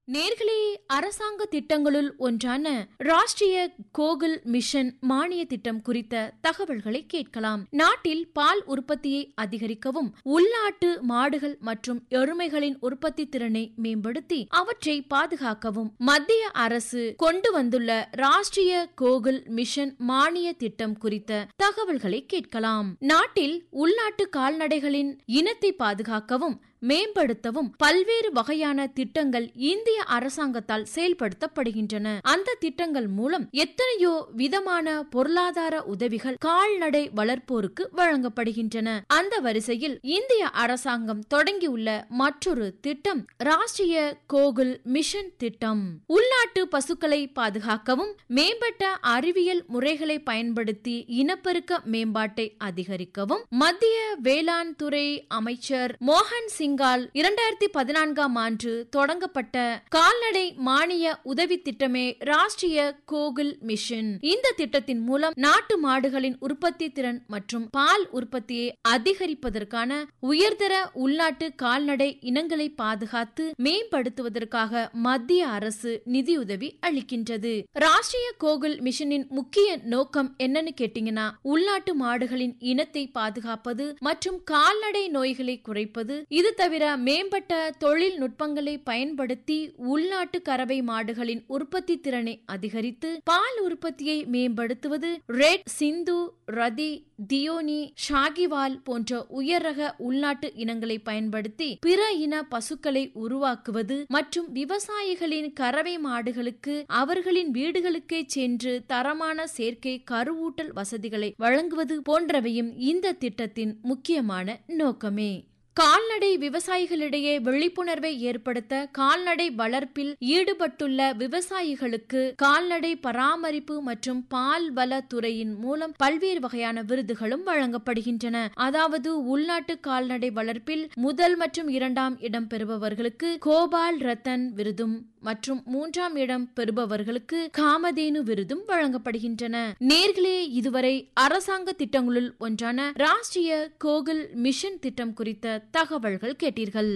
நேர்களே அரசாங்க திட்டங்களுள் ஒன்றான ராஷ்டிரிய கோகுல் மிஷன் மானிய திட்டம் குறித்த தகவல்களை கேட்கலாம் நாட்டில் பால் உற்பத்தியை அதிகரிக்கவும் உள்நாட்டு மாடுகள் மற்றும் எருமைகளின் உற்பத்தி திறனை மேம்படுத்தி அவற்றை பாதுகாக்கவும் மத்திய அரசு கொண்டு வந்துள்ள ராஷ்டிரிய கோகுல் மிஷன் மானிய திட்டம் குறித்த தகவல்களை கேட்கலாம் நாட்டில் உள்நாட்டு கால்நடைகளின் இனத்தை பாதுகாக்கவும் மேம்படுத்தவும் பல்வேறு வகையான திட்டங்கள் இந்திய அரசாங்கத்தால் செயல்படுத்தப்படுகின்றன அந்த திட்டங்கள் மூலம் எத்தனையோ விதமான பொருளாதார உதவிகள் கால்நடை வளர்ப்போருக்கு வழங்கப்படுகின்றன அந்த வரிசையில் இந்திய அரசாங்கம் தொடங்கியுள்ள மற்றொரு திட்டம் ராஷ்டிரிய கோகுல் மிஷன் திட்டம் உள்நாட்டு பசுக்களை பாதுகாக்கவும் மேம்பட்ட அறிவியல் முறைகளை பயன்படுத்தி இனப்பெருக்க மேம்பாட்டை அதிகரிக்கவும் மத்திய வேளாண் துறை அமைச்சர் மோகன் சிங் சிங்கால் இரண்டாயிரத்தி பதினான்காம் ஆண்டு தொடங்கப்பட்ட கால்நடை மானிய உதவி திட்டமே ராஷ்டிரிய கோகுல் மிஷன் இந்த திட்டத்தின் மூலம் நாட்டு மாடுகளின் உற்பத்தி திறன் மற்றும் பால் உற்பத்தியை அதிகரிப்பதற்கான உயர்தர உள்நாட்டு கால்நடை இனங்களை பாதுகாத்து மேம்படுத்துவதற்காக மத்திய அரசு நிதியுதவி அளிக்கின்றது ராஷ்டிரிய கோகுல் மிஷனின் முக்கிய நோக்கம் என்னன்னு கேட்டீங்கன்னா உள்நாட்டு மாடுகளின் இனத்தை பாதுகாப்பது மற்றும் கால்நடை நோய்களை குறைப்பது இது தவிர மேம்பட்ட தொழில்நுட்பங்களை பயன்படுத்தி உள்நாட்டு கறவை மாடுகளின் உற்பத்தி திறனை அதிகரித்து பால் உற்பத்தியை மேம்படுத்துவது ரெட் சிந்து ரதி தியோனி ஷாகிவால் போன்ற உயர் ரக உள்நாட்டு இனங்களை பயன்படுத்தி பிற இன பசுக்களை உருவாக்குவது மற்றும் விவசாயிகளின் கறவை மாடுகளுக்கு அவர்களின் வீடுகளுக்கே சென்று தரமான சேர்க்கை கருவூட்டல் வசதிகளை வழங்குவது போன்றவையும் இந்த திட்டத்தின் முக்கியமான நோக்கமே கால்நடை விவசாயிகளிடையே விழிப்புணர்வை ஏற்படுத்த கால்நடை வளர்ப்பில் ஈடுபட்டுள்ள விவசாயிகளுக்கு கால்நடை பராமரிப்பு மற்றும் பால் வள துறையின் மூலம் பல்வேறு வகையான விருதுகளும் வழங்கப்படுகின்றன அதாவது உள்நாட்டு கால்நடை வளர்ப்பில் முதல் மற்றும் இரண்டாம் இடம் பெறுபவர்களுக்கு கோபால் ரத்தன் விருதும் மற்றும் மூன்றாம் இடம் பெறுபவர்களுக்கு காமதேனு விருதும் வழங்கப்படுகின்றன நேர்களே இதுவரை அரசாங்க திட்டங்களுள் ஒன்றான ராஷ்டிரிய கோகுல் மிஷன் திட்டம் குறித்த தகவல்கள் கேட்டீர்கள்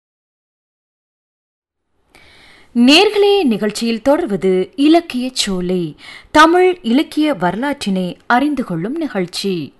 நேர்களே நிகழ்ச்சியில் தொடர்வது இலக்கிய சோலை தமிழ் இலக்கிய வரலாற்றினை அறிந்து கொள்ளும் நிகழ்ச்சி